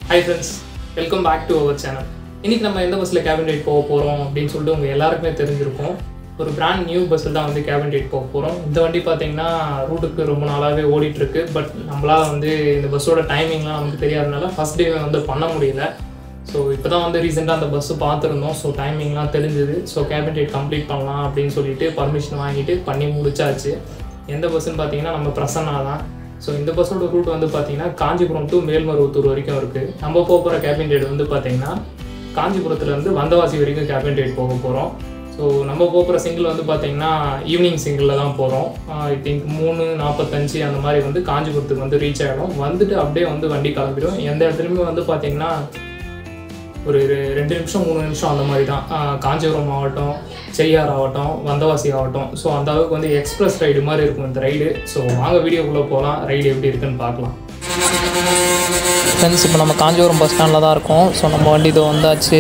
High friends welcome back to our channel இன்னைக்கு நம்ம எந்த பஸ்ஸில் கேபின் ரைட் போக போகிறோம் அப்படின்னு சொல்லிட்டு உங்கள் எல்லாருக்குமே தெரிஞ்சிருக்கும் ஒரு பிராண்ட் நியூ பஸ்ஸில் தான் வந்து கேபின் ரைட் போக போகிறோம் இந்த வண்டி பார்த்தீங்கன்னா ரூட்டுக்கு ரொம்ப நாளாகவே ஓடிட்டுருக்கு பட் நம்மளால் வந்து இந்த பஸ்ஸோட டைமிங்லாம் நமக்கு தெரியாதனால ஃபஸ்ட் டே வந்து பண்ண முடியல ஸோ இப்போ தான் வந்து ரீசெண்டாக அந்த பஸ்ஸு பார்த்துருந்தோம் ஸோ டைமிங்லாம் தெரிஞ்சுது ஸோ கேபின் ரைட் கம்ப்ளீட் பண்ணலாம் அப்படின்னு சொல்லிட்டு பர்மிஷன் வாங்கிட்டு பண்ணி முடிச்சாச்சு எந்த பஸ்ஸுன்னு பார்த்தீங்கன்னா நம்ம பிரசன்னா தான் ஸோ இந்த பஸ்ஸோட ரூட் வந்து பார்த்தீங்கன்னா காஞ்சிபுரம் டு மேல்மருவத்தூர் வரைக்கும் இருக்குது நம்ம போக போகிற கேபின் ரைடு வந்து பார்த்தீங்கன்னா காஞ்சிபுரத்துலேருந்து வந்தவாசி வரைக்கும் கேபின் ரைட் போக போகிறோம் ஸோ நம்ம போகிற சிங்கிள் வந்து பார்த்தீங்கன்னா ஈவினிங் சிங்கிளில் தான் போகிறோம் ஐ திங்க் மூணு நாற்பத்தஞ்சு அந்த மாதிரி வந்து காஞ்சிபுரத்துக்கு வந்து ரீச் ஆகிடும் வந்துட்டு அப்படியே வந்து வண்டி கிளம்பிடும் எந்த இடத்துலையுமே வந்து பார்த்தீங்கன்னா ஒரு ரெ- ரெண்டு நிமிஷம் மூணு நிமிஷம் அந்த மாதிரி தான் ஆஹ் காஞ்சிபுரம் ஆகட்டும் செய்யார் ஆகட்டும் வந்தவாசி ஆகட்டும் ஸோ அந்த அளவுக்கு வந்து எக்ஸ்பிரஸ் ரைடு மாதிரி இருக்கும் இந்த ரைடு ஸோ வாங்க வீடியோக்குள்ளே போகலாம் ரைடு எப்படி இருக்குன்னு பார்க்கலாம் ஃப்ரெண்ட்ஸ் இப்போ நம்ம காஞ்சிபுரம் பஸ் ஸ்டாண்டில் தான் இருக்கோம் ஸோ நம்ம வண்டி இதோ வந்தாச்சு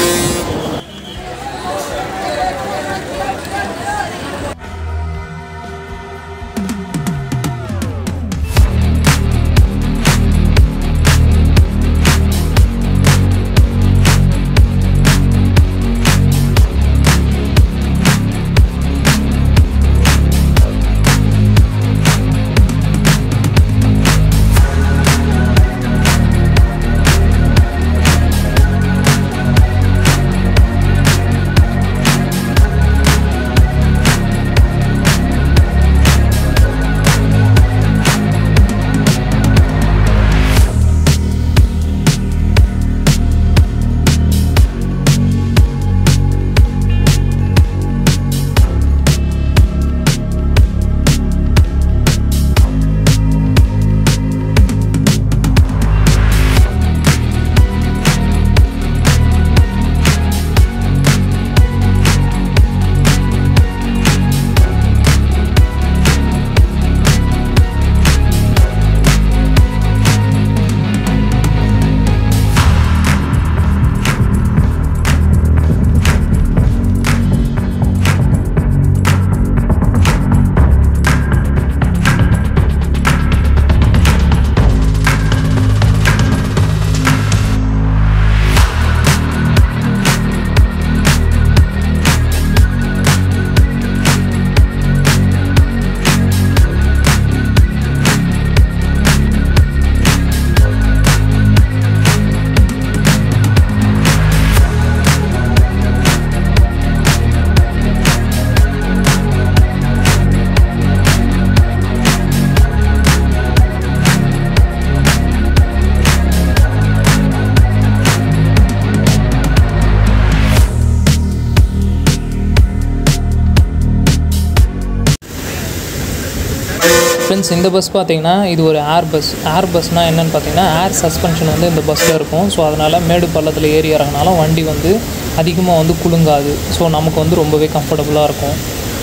ஃப்ரெண்ட்ஸ் இந்த பஸ் பார்த்தீங்கன்னா இது ஒரு ஏர் பஸ் ஏர் பஸ்னால் என்னென்னு பார்த்தீங்கன்னா ஏர் சஸ்பென்ஷன் வந்து இந்த பஸ்ஸில் இருக்கும் ஸோ அதனால் மேடு பள்ளத்தில் ஏறி இறங்கினாலும் வண்டி வந்து அதிகமாக வந்து குலுங்காது ஸோ நமக்கு வந்து ரொம்பவே கம்ஃபர்டபுளாக இருக்கும்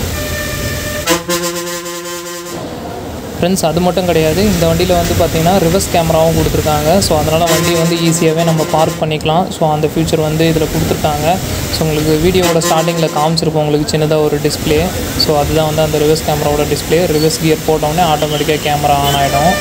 ஃப்ரெண்ட்ஸ் அது மட்டும் கிடையாது இந்த வண்டியில் வந்து பார்த்திங்கன்னா ரிவர்ஸ் கேமராவும் கொடுத்துருக்காங்க ஸோ அதனால் வண்டி வந்து ஈஸியாகவே நம்ம பார்க் பண்ணிக்கலாம் ஸோ அந்த ஃபியூச்சர் வந்து இதில் கொடுத்துருக்காங்க ஸோ உங்களுக்கு வீடியோவோட ஸ்டார்டிங்கில் காமிச்சிருப்போம் உங்களுக்கு சின்னதாக ஒரு டிஸ்ப்ளே ஸோ அதுதான் வந்து அந்த ரிவர்ஸ் கேமராவோட டிஸ்ப்ளே ரிவர்ஸ் கியர் போட்டோடனே ஆட்டோமேட்டிக்காக கேமரா ஆன் ஆகிடும்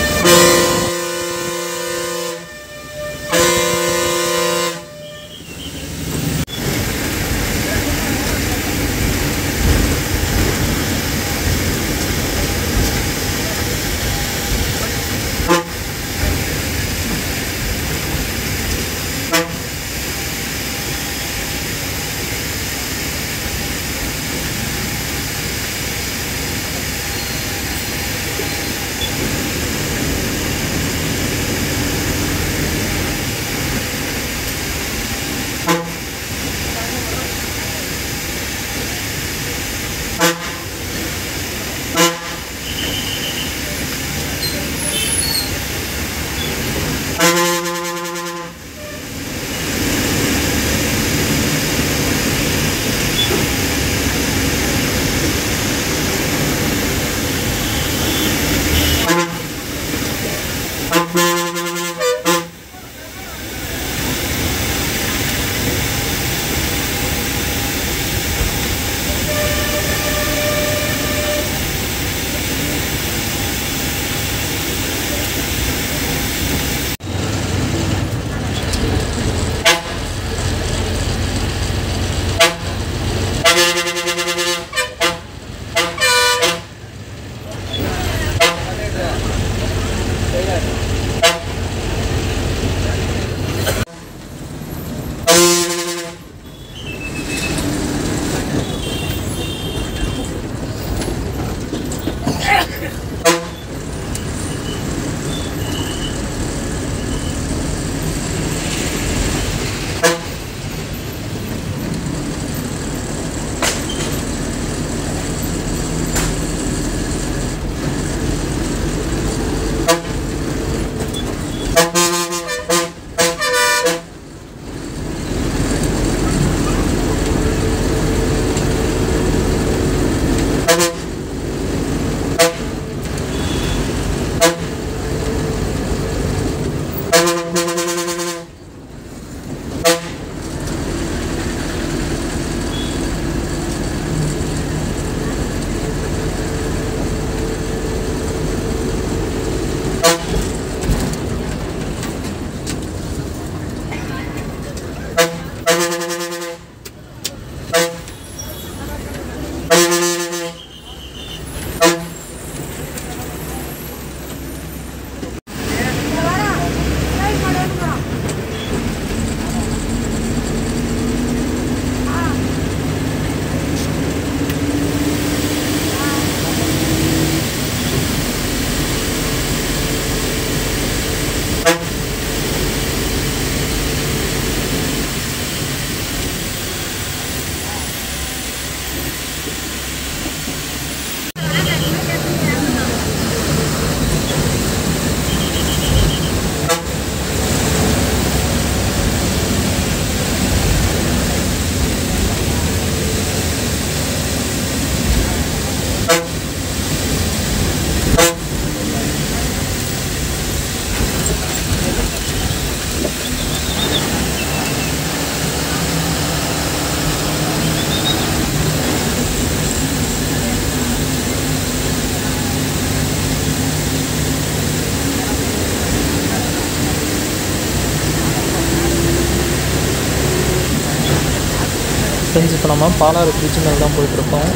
ஃப்ரெண்ட்ஸ் இப்போ நம்ம பாலாறு பிரிட்ஜ் மேலே தான் போயிட்டுருக்கோம்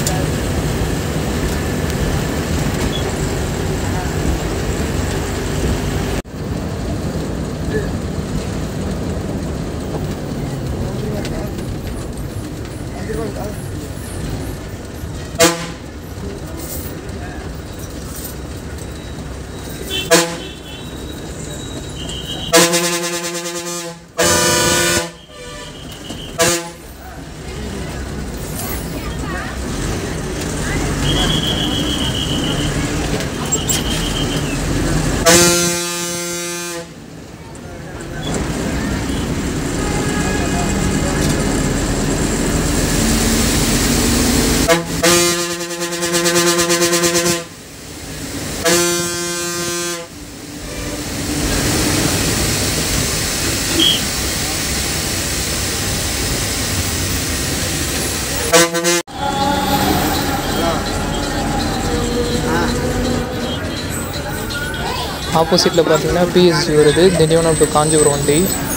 ஆப்போசிட்டில் பார்த்தீங்கன்னா பிஎஸ்சி வருது திண்டிவனம் டு காஞ்சிபுரம் வண்டி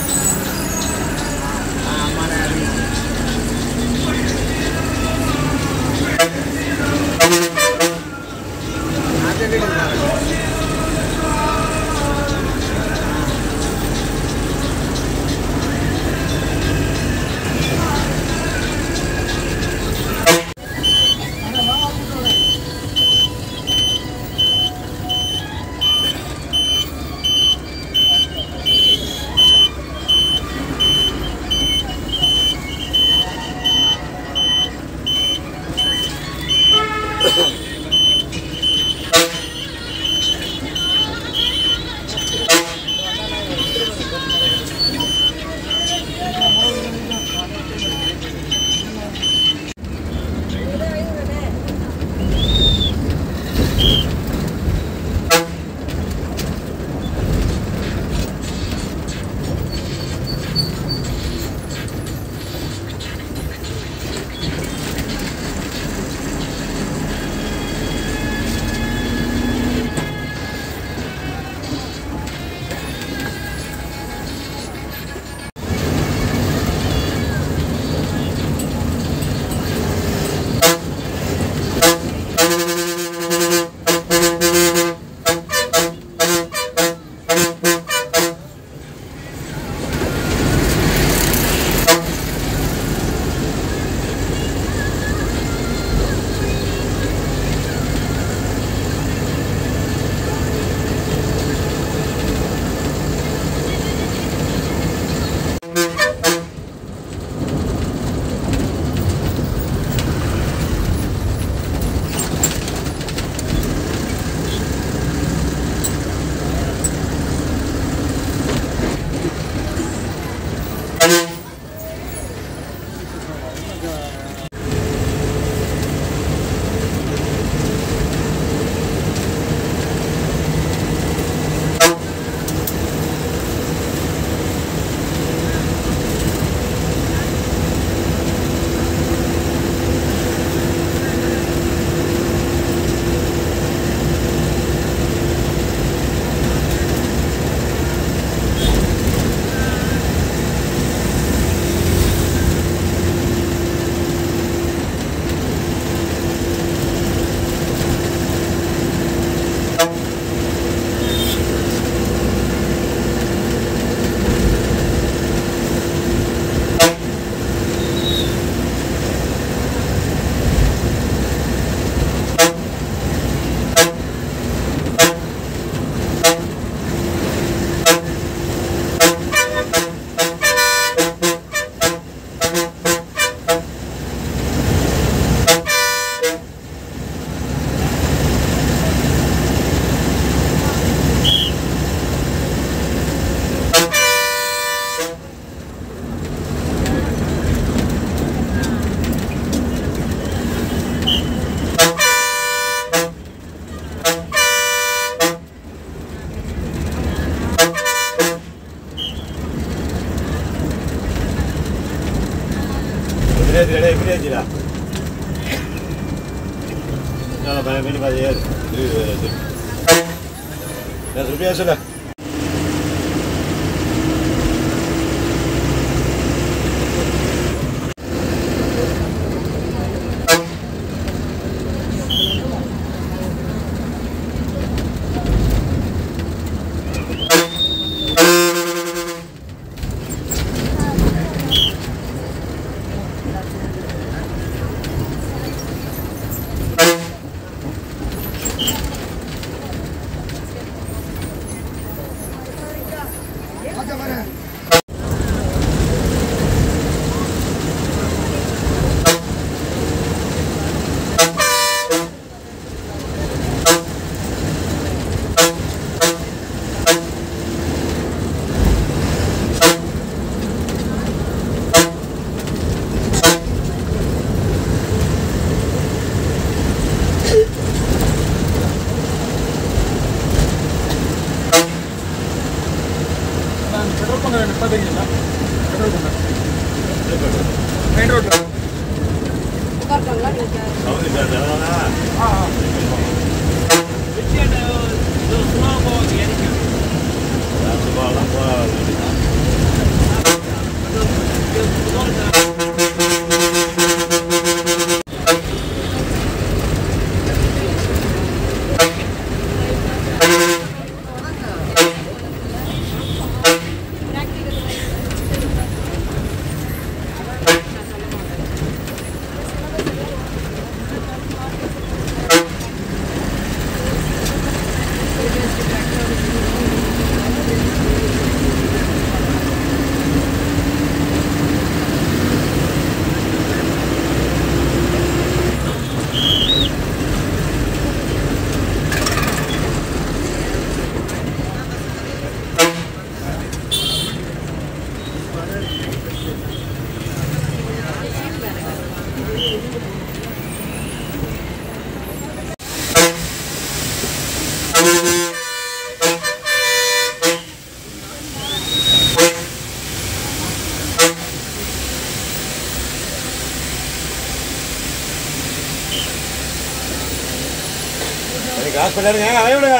Gire gire gire gire. Ya ben beni hadi yer. Ya Zülfiye söyle. சவுதி சார் ஜனதானா ராசுபாலாம் போக காசு பண்ணாருங்க அலைய விடுங்க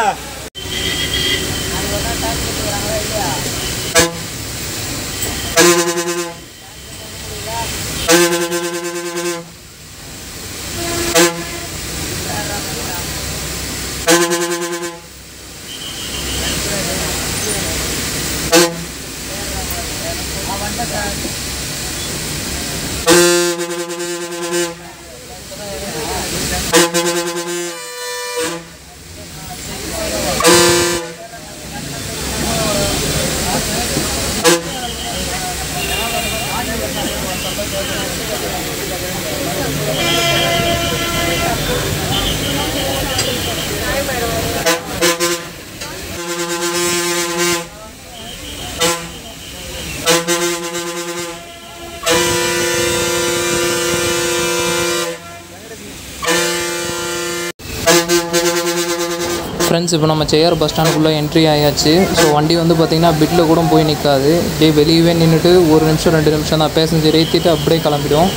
ஃப்ரெண்ட்ஸ் இப்போ நம்ம செய்யார் பஸ் ஸ்டாண்டுக்குள்ளே என்ட்ரி ஆயாச்சு ஸோ வண்டி வந்து பார்த்திங்கன்னா பிட்டில் கூட போய் நிற்காது அப்படியே வெளியவே நின்றுட்டு ஒரு நிமிஷம் ரெண்டு நிமிஷம் தான் பேசஞ்சர் ஏற்றிட்டு அப்படியே கிளம்பிடும்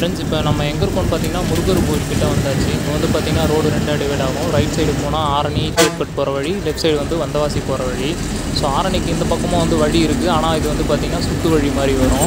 ஃப்ரெண்ட்ஸ் இப்போ நம்ம எங்கே இருக்கோம்னு பார்த்தீங்கன்னா முருகர் கோயில் கிட்ட வந்தாச்சு இங்கே வந்து பார்த்தீங்கன்னா ரோடு ரெண்டாக டிவைட் ஆகும் ரைட் சைடு போனால் ஆரணி சேட்பட் போகிற வழி லெஃப்ட் சைடு வந்து வந்தவாசி போகிற வழி ஸோ ஆரணிக்கு இந்த பக்கமும் வந்து வழி இருக்குது ஆனால் இது வந்து பார்த்தீங்கன்னா சுற்று வழி மாதிரி வரும்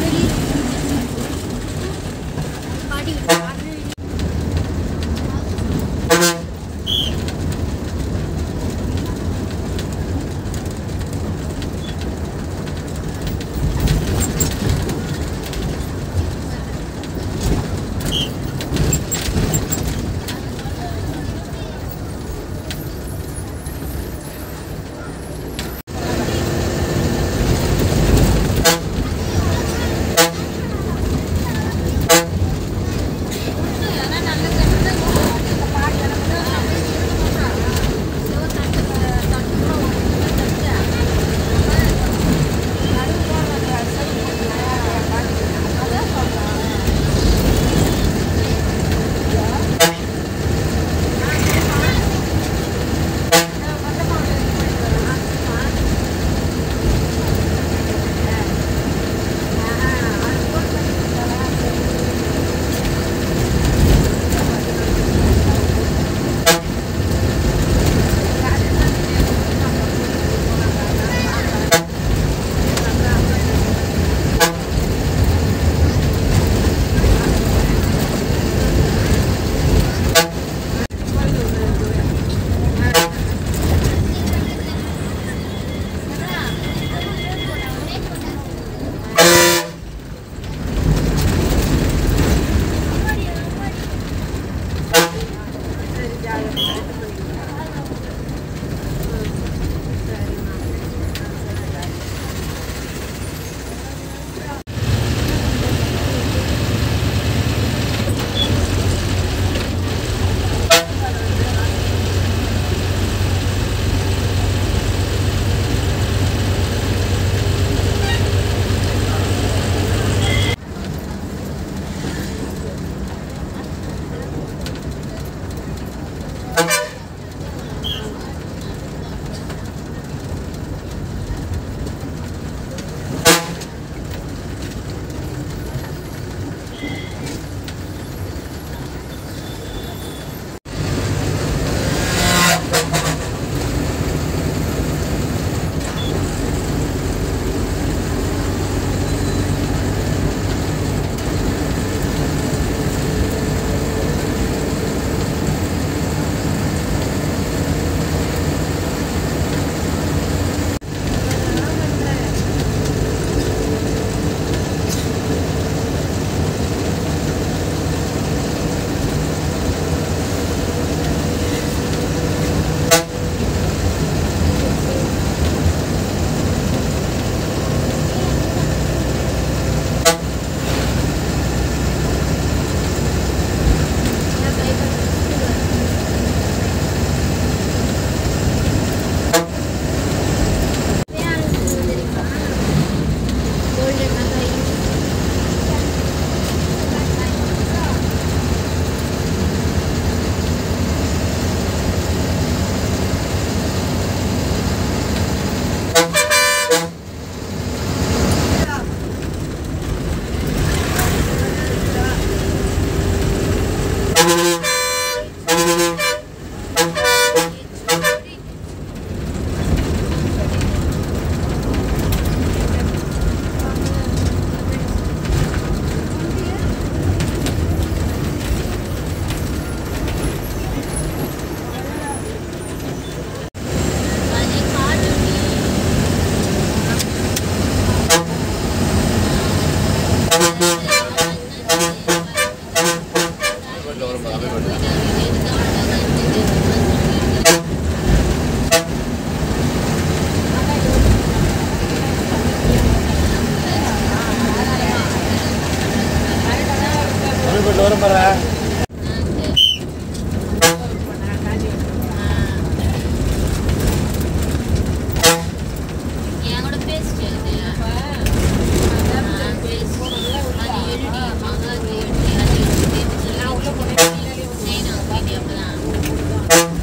வரும் பாரு என் கூட பேசிட்டு அது எழுதி மகாது எழுதி அது எழுதி சொல்லி செய்யணும் வீடியோ அப்பதான்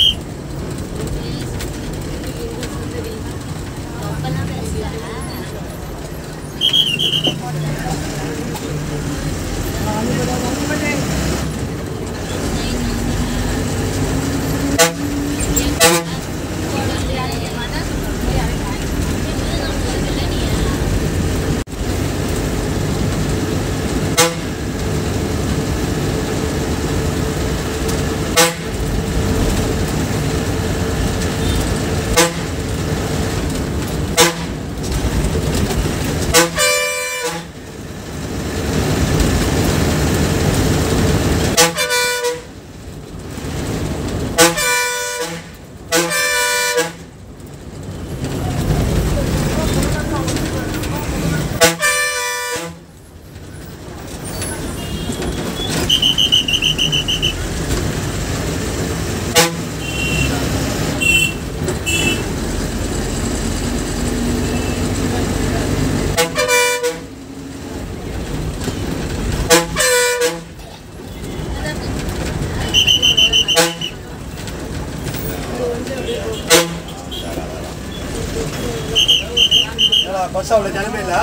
ரொம்பலாம் பேசல அவ்வளோ ஜனமே இல்லை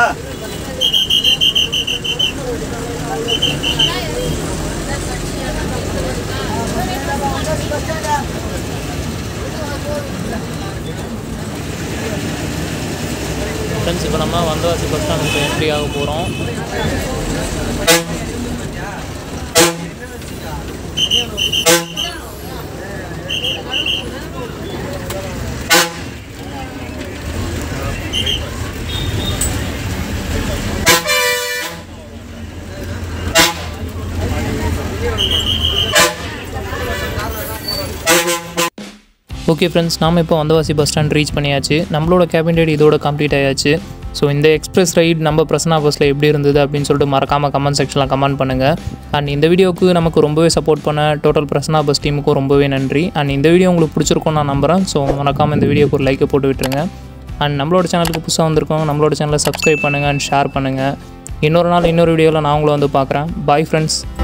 ஃப்ரெண்ட்ஸ் இப்போ நம்ம வந்தவாசி பஸ் ஸ்டாண்டுக்கு என்ட்ரி ஆக போகிறோம் ஓகே ஃப்ரெண்ட்ஸ் நாம் இப்போ வந்தவாசி பஸ் ஸ்டாண்ட் ரீச் பண்ணியாச்சு நம்மளோட கேபின் ரைடு இதோட கம்ப்ளீட் ஆயாச்சு ஸோ இந்த எக்ஸ்பிரஸ் ரைட் நம்ம பிரசனா பஸ்ஸில் எப்படி இருந்தது அப்படின்னு சொல்லிட்டு மறக்காமல் கமெண்ட் செக்ஷனில் கமெண்ட் பண்ணுங்கள் அண்ட் இந்த வீடியோவுக்கு நமக்கு ரொம்பவே சப்போர்ட் பண்ண டோட்டல் பிரசனா பஸ் டீமுக்கும் ரொம்பவே நன்றி அண்ட் இந்த வீடியோ உங்களுக்கு பிடிச்சிருக்கும் நான் நம்புகிறேன் ஸோ மறக்காமல் இந்த வீடியோக்கு ஒரு லைக்கை போட்டு விட்டுருங்க அண்ட் நம்மளோட சேனலுக்கு புதுசாக வந்திருக்கோம் நம்மளோட சேனலை சப்ஸ்கிரைப் பண்ணுங்கள் அண்ட் ஷேர் பண்ணுங்கள் இன்னொரு நாள் இன்னொரு வீடியோவில் நான் உங்களை வந்து பார்க்குறேன் பாய் ஃப்ரெண்ட்ஸ்